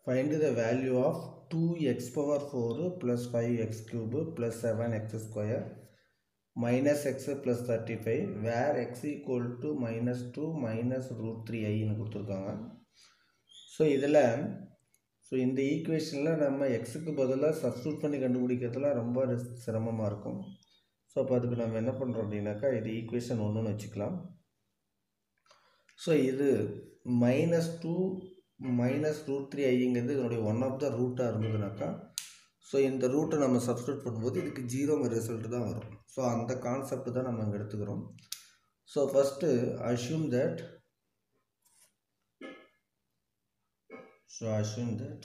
Find the value of 2x power 4 plus 5x cube plus 7x square minus x plus 35 where x equal to minus 2 minus root 3i ன்னு கொடுத்துருக்காங்க so இதில் so இந்த ஈக்குவேஷனில் நம்ம எக்ஸுக்கு பதிலாக substitute பண்ணி கண்டுபிடிக்கிறதுல ரொம்ப ரிஸ்- சிரமமாக இருக்கும் ஸோ அப்போ அதுக்கு நம்ம என்ன பண்ணுறோம் அப்படின்னாக்கா இது ஈக்குவேஷன் ஒன்றுன்னு வச்சுக்கலாம் ஸோ இது minus two minus root three ஐங்கிறது இதனுடைய ஒன் ஆஃப் த ரூட்டாக இருந்ததுனாக்கா ஸோ இந்த ரூட்டை நம்ம சப்ஸ்டியூட் பண்ணும்போது இதுக்கு ஜீரோங்கிற ரிசல்ட் தான் வரும் ஸோ அந்த கான்செப்ட் தான் நம்ம இங்கே எடுத்துக்கிறோம் so first assume that so assume that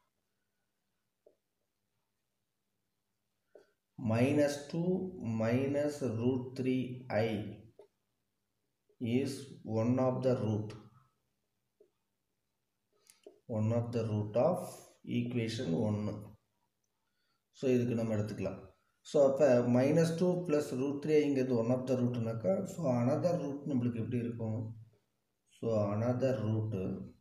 minus 2 minus root 3i is one of the root one of the root of equation 1 so இதுக்கு நம்ம எடுத்துக்கலாம் ஸோ அப்போ minus two plus root three இங்கிறது ஒன் ஆஃப் த ரூட்னாக்கா so another root நம்மளுக்கு எப்படி இருக்கும் so another root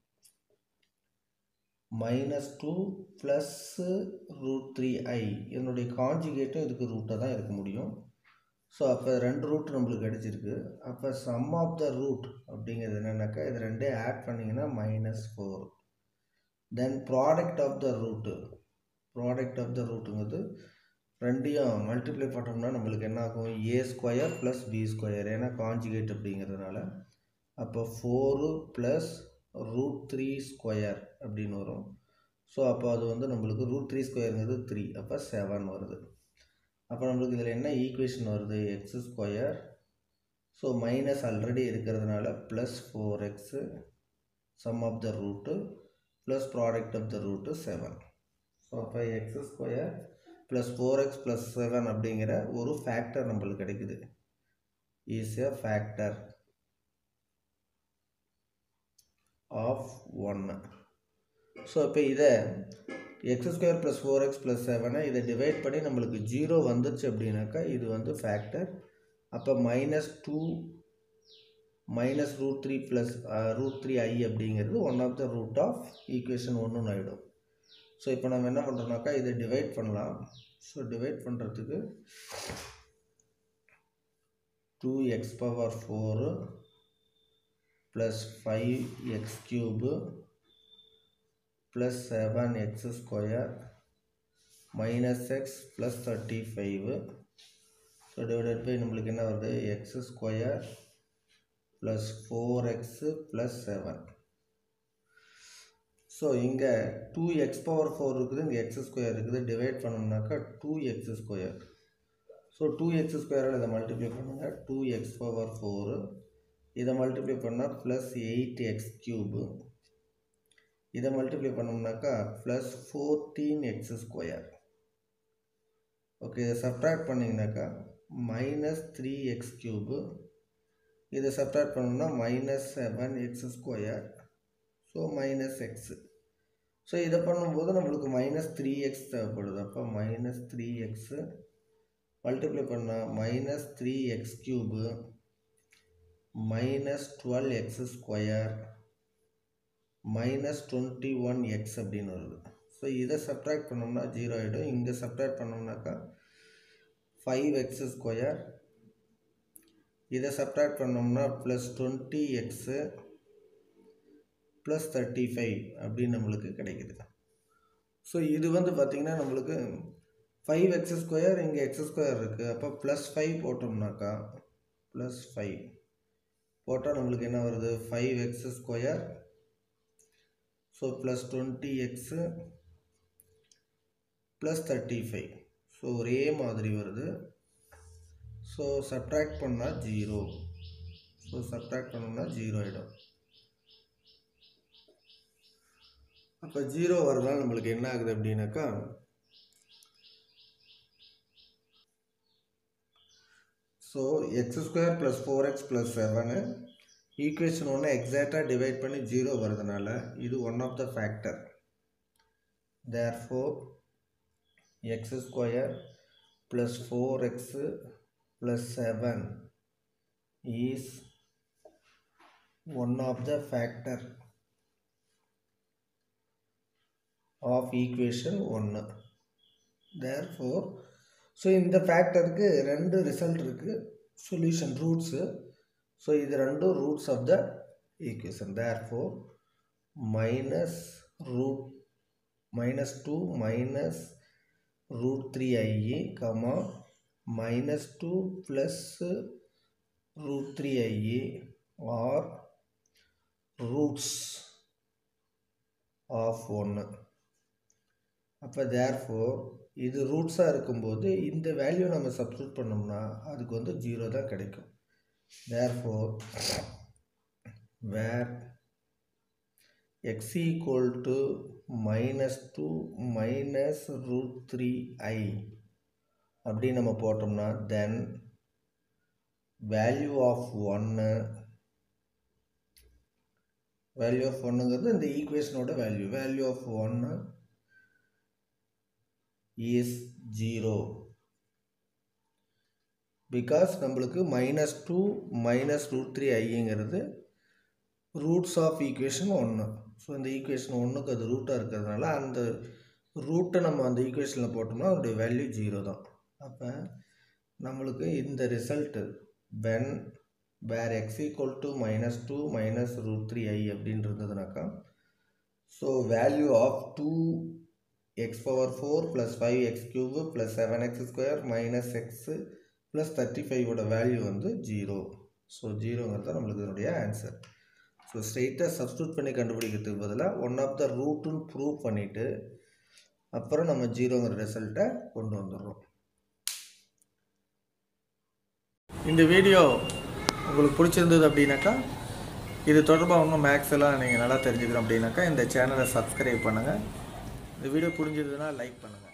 minus two plus root three i என்னுடைய காஞ்சிகேட்டும் இதுக்கு ரூட்டாக தான் இருக்க முடியும் ஸோ அப்போ ரெண்டு ரூட் நம்மளுக்கு கிடச்சிருக்கு அப்போ சம் ஆஃப் த ரூட் அப்படிங்கிறது என்னென்னாக்கா இது ரெண்டே ஆட் பண்ணிங்கன்னா minus four then product of the root product of the ரூட்டுங்கிறது ரெண்டையும் மல்டிப்ளை பண்ணோம்னா நம்மளுக்கு என்ன ஆகும் a square plus b square ஏன்னா காஞ்சிகேட் அப்படிங்கிறதுனால அப்போ four plus root three square அப்படின்னு வரும் ஸோ அப்போ அது வந்து நம்மளுக்கு ரூட் த்ரீ ஸ்கொயருங்கிறது த்ரீ அப்போ செவன் வருது அப்போ நம்மளுக்கு இதில் என்ன ஈக்குவேஷன் வருது x square so minus already இருக்கிறதுனால plus four x sum of the root plus product of the root seven so அப்போ x square plus four x plus seven அப்படிங்கிற ஒரு ஃபேக்டர் நம்மளுக்கு கிடைக்குது இஸ் எ ஃபேக்டர் ஆஃப் ஒன்று so இப்போ இதை x square plus four x plus செவனை இதை டிவைட் பண்ணி நம்மளுக்கு ஜீரோ வந்துருச்சு அப்படின்னாக்கா இது வந்து ஃபேக்டர் அப்போ minus two minus root three plus root three i அப்படிங்கிறது one of the root of equation ஒன்றுன்னு ஆகிடும் ஸோ இப்போ நம்ம என்ன பண்ணுறோம்னாக்கா இதை டிவைட் பண்ணலாம் ஸோ டிவைட் பண்ணுறதுக்கு two x power four plus five x cube plus seven x square minus x plus thirty five so divided by நம்மளுக்கு என்ன வருது x square plus four x plus seven so இங்கே two x power four இருக்குது இங்கே x square இருக்குது divide பண்ணோம்னாக்கா two x square so two x ஸ்கொயரால் இதை மல்டிப்ளை பண்ணுங்கள் டூ எக்ஸ் பவர் ஃபோரு இதை மல்டிப்ளை பண்ணால் ப்ளஸ் எயிட் எக்ஸ் க்யூபு இதை மல்டிப்ளை பண்ணோம்னாக்கா plus fourteen x square okay இதை சப்ட்ராக்ட் பண்ணிங்கனாக்கா மைனஸ் த்ரீ எக்ஸ் க்யூபு இதை சப்ட்ராக்ட் பண்ணோம்னா minus seven x square so minus x so இதை பண்ணும்போது நம்மளுக்கு மைனஸ் த்ரீ எக்ஸ் தேவைப்படுது அப்போ மைனஸ் த்ரீ எக்ஸு மல்டிப்ளை பண்ணால் minus three x cube minus twelve x square minus twenty one x அப்படின்னு வருது ஸோ இதை சப்ட்ராக்ட் பண்ணோம்னா ஜீரோ ஆகிடும் இங்கே சப்ட்ராக்ட் பண்ணோம்னாக்கா ஃபைவ் எக்ஸ் ஸ்கொயர் இதை சப்ட்ராக்ட் பண்ணோம்னா plus twenty x plus thirty five அப்படின்னு நம்மளுக்கு கிடைக்குது ஸோ இது வந்து பார்த்திங்கன்னா நம்மளுக்கு ஃபைவ் எக்ஸ் ஸ்கொயர் இங்கே எக்ஸ் ஸ்கொயர் இருக்குது அப்போ ப்ளஸ் ஃபைவ் போட்டோம்னாக்கா ப்ளஸ் ஃபைவ் போட்டால் நம்மளுக்கு என்ன வருது five x square so plus twenty x plus thirty five so ஒரே மாதிரி வருது ஸோ சப்ட்ராக்ட் பண்ணால் ஜீரோ ஸோ சப்ட்ராக்ட் பண்ணோம்னா ஜீரோ ஆகிடும் அப்போ ஜீரோ வரதுனால நம்மளுக்கு என்ன ஆகுது அப்படின்னாக்கா so x square plus four x plus seven equation ஒன்று எக்ஸாக்டாக டிவைட் பண்ணி ஜீரோ வரதுனால இது one of the factor therefore x square plus four x plus seven is one of the factor of equation ஒன்று தேர் four so இந்த ஃபேக்டருக்கு ரெண்டு result இருக்குது solution roots so இது ரெண்டும் roots of the equation therefore minus root minus two minus root three i a comma minus two plus root 3ia or roots of 1 அப்போ therefore இது ரூட்ஸாக இருக்கும்போது இந்த வேல்யூ நம்ம சப்ஸ்டியூட் பண்ணோம்னா அதுக்கு வந்து ஜீரோ தான் கிடைக்கும் therefore where x equal to minus two minus root three i அப்படி நம்ம போட்டோம்னா தென் வேல்யூ ஆஃப் ஒன்று வேல்யூ ஆஃப் ஒன்றுங்கிறது இந்த ஈக்குவேஷனோட வேல்யூ வேல்யூ ஆஃப் ஒன்று இஸ் ஜீரோ பிகாஸ் நம்மளுக்கு minus two minus root three ஐங்கிறது ரூட்ஸ் ஆஃப் ஈக்குவேஷன் ஒன்று ஸோ இந்த ஈக்குவேஷன் ஒன்றுக்கு அது ரூட்டாக இருக்கிறதுனால அந்த ரூட்டை நம்ம அந்த ஈக்குவேஷனில் போட்டோம்னா அதோடைய வேல்யூ ஜீரோ தான் அப்போ நம்மளுக்கு இந்த result when where x equal to minus 2 minus root 3i அப்படின்னு இருந்ததுனாக்கா so value of two x power four plus five x cube plus seven x square minus x plus thirty ஃபைவோட value வந்து zero so ஜீரோங்கிறது தான் நம்மளுக்கு இதனுடைய answer so ஸ்ட்ரெயிட்டாக substitute பண்ணி கண்டுபிடிக்கிறதுக்கு பதிலாக ஒன் ஆஃப் த ரூட்டுன்னு ப்ரூவ் பண்ணிவிட்டு அப்புறம் நம்ம ஜீரோங்கிற ரிசல்ட்டை கொண்டு வந்துடுறோம் இந்த வீடியோ உங்களுக்கு பிடிச்சிருந்தது அப்படின்னாக்கா இது தொடர்பாக இன்னும் மேக்ஸ் எல்லாம் நீங்கள் நல்லா தெரிஞ்சுக்கணும் அப்படின்னாக்கா இந்த சேனலை சப்ஸ்கிரைப் பண்ணுங்கள் இந்த வீடியோ புரிஞ்சதுன்னா லைக் பண்ணுங்கள்